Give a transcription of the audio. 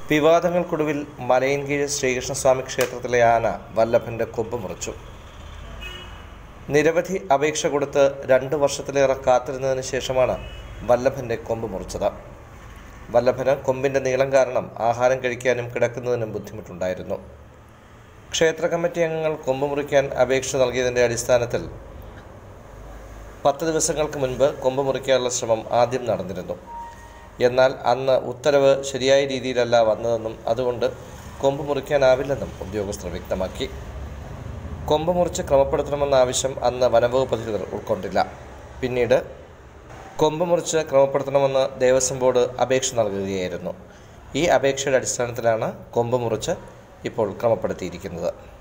വിവാദങ്ങൾക്കൊടുവിൽ മലയൻകീഴ് ശ്രീകൃഷ്ണസ്വാമി ക്ഷേത്രത്തിലെ ആന വല്ലഭൻ്റെ കൊമ്പ് മുറിച്ചു നിരവധി അപേക്ഷ കൊടുത്ത് രണ്ട് വർഷത്തിലേറെ കാത്തിരുന്നതിന് ശേഷമാണ് വല്ലഭൻ്റെ കൊമ്പ് മുറിച്ചത് വല്ലഭന് കൊമ്പിൻ്റെ നീളം കാരണം ആഹാരം കഴിക്കാനും കിടക്കുന്നതിനും ബുദ്ധിമുട്ടുണ്ടായിരുന്നു ക്ഷേത്ര കമ്മിറ്റി അംഗങ്ങൾ കൊമ്പ് മുറിക്കാൻ അപേക്ഷ നൽകിയതിൻ്റെ അടിസ്ഥാനത്തിൽ പത്ത് ദിവസങ്ങൾക്ക് മുൻപ് കൊമ്പ് മുറിക്കാനുള്ള ശ്രമം ആദ്യം നടന്നിരുന്നു എന്നാൽ അന്ന് ഉത്തരവ് ശരിയായ രീതിയിലല്ല വന്നതെന്നും അതുകൊണ്ട് കൊമ്പ് മുറിക്കാനാവില്ലെന്നും ഉദ്യോഗസ്ഥർ വ്യക്തമാക്കി കൊമ്പ് മുറിച്ച് ക്രമപ്പെടുത്തണമെന്ന ആവശ്യം അന്ന് വനംവകുപ്പ് അധികൃതർ ഉൾക്കൊണ്ടില്ല പിന്നീട് കൊമ്പ് മുറിച്ച് ക്രമപ്പെടുത്തണമെന്ന് ദേവസ്വം ബോർഡ് അപേക്ഷ നൽകുകയായിരുന്നു ഈ അപേക്ഷയുടെ അടിസ്ഥാനത്തിലാണ് കൊമ്പ് മുറിച്ച് ഇപ്പോൾ ക്രമപ്പെടുത്തിയിരിക്കുന്നത്